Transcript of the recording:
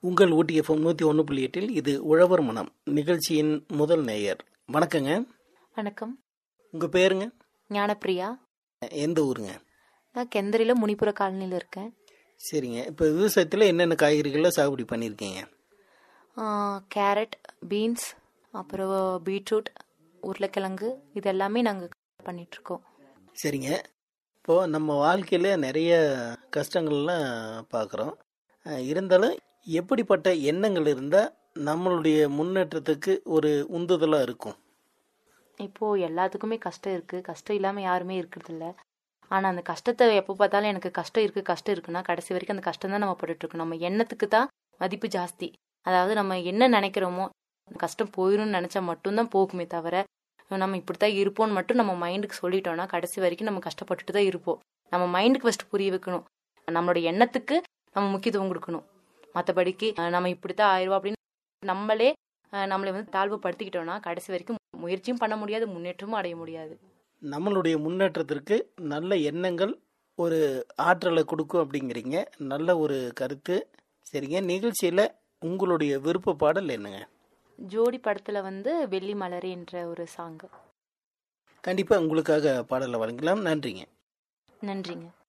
உங்கள் ஊட்டி எஃப்எம் நூற்றி ஒன்று புள்ளி எட்டில் இது உழவர் மனம் நிகழ்ச்சியின் முதல் நேயர் வணக்கங்க வணக்கம் உங்கள் பேருங்க ஞானப்பிரியா எந்த ஊருங்க நான் கெந்தரியில் முனிப்புற காலனியில் இருக்கேன் சரிங்க இப்போ விவசாயத்தில் என்னென்ன காய்கறிகளை சாகுபடி பண்ணியிருக்கீங்க ஆ, கேரட் பீன்ஸ் அப்புறம் பீட்ரூட் உருளைக்கிழங்கு இது எல்லாமே நாங்கள் பண்ணிகிட்ருக்கோம் சரிங்க இப்போது நம்ம வாழ்க்கையில் நிறைய கஷ்டங்கள்லாம் பார்க்குறோம் இருந்தாலும் எப்படிப்பட்ட எண்ணங்கள் இருந்தால் நம்மளுடைய முன்னேற்றத்துக்கு ஒரு உந்துதலாக இருக்கும் இப்போது எல்லாத்துக்குமே கஷ்டம் இருக்குது கஷ்டம் இல்லாமல் யாருமே இருக்கிறதில்ல ஆனால் அந்த கஷ்டத்தை எப்போ பார்த்தாலும் எனக்கு கஷ்டம் இருக்குது கஷ்டம் இருக்குன்னா கடைசி வரைக்கும் அந்த கஷ்டம் தான் நம்ம பட்டுட்ருக்கோம் நம்ம எண்ணத்துக்கு தான் மதிப்பு ஜாஸ்தி அதாவது நம்ம என்ன நினைக்கிறோமோ அந்த கஷ்டம் போயிடும்னு நினச்சா மட்டும்தான் போகுமே தவிர நம்ம இப்படி தான் இருப்போம்னு மட்டும் நம்ம மைண்டுக்கு சொல்லிட்டோம்னா கடைசி வரைக்கும் நம்ம கஷ்டப்பட்டுட்டு தான் இருப்போம் நம்ம மைண்டுக்கு ஃபஸ்ட்டு புரிய வைக்கணும் நம்மளோட எண்ணத்துக்கு நம்ம முக்கியத்துவம் கொடுக்கணும் மற்றபடிக்கு நம்ம இப்படி தான் ஆயிடுவோம் அப்படின்னு நம்மளே அஹ், நம்மளை வந்து தாழ்வுபடுத்திக்கிட்டோம்னா கடைசி வரைக்கும் முயற்சியும் பண்ண முடியாது முன்னேற்றமும் அடைய முடியாது நம்மளுடைய முன்னேற்றத்திற்கு நல்ல எண்ணங்கள் ஒரு ஆற்றலை கொடுக்கும் அப்படிங்கிறீங்க நல்ல ஒரு கருத்து சரிங்க நிகழ்ச்சியில் உங்களுடைய விருப்ப பாடல் என்னங்க ஜோடி படத்துல வந்து வெள்ளி மலரே என்ற ஒரு சாங் கண்டிப்பாக உங்களுக்காக பாடலை வழங்கலாம் நன்றிங்க நன்றிங்க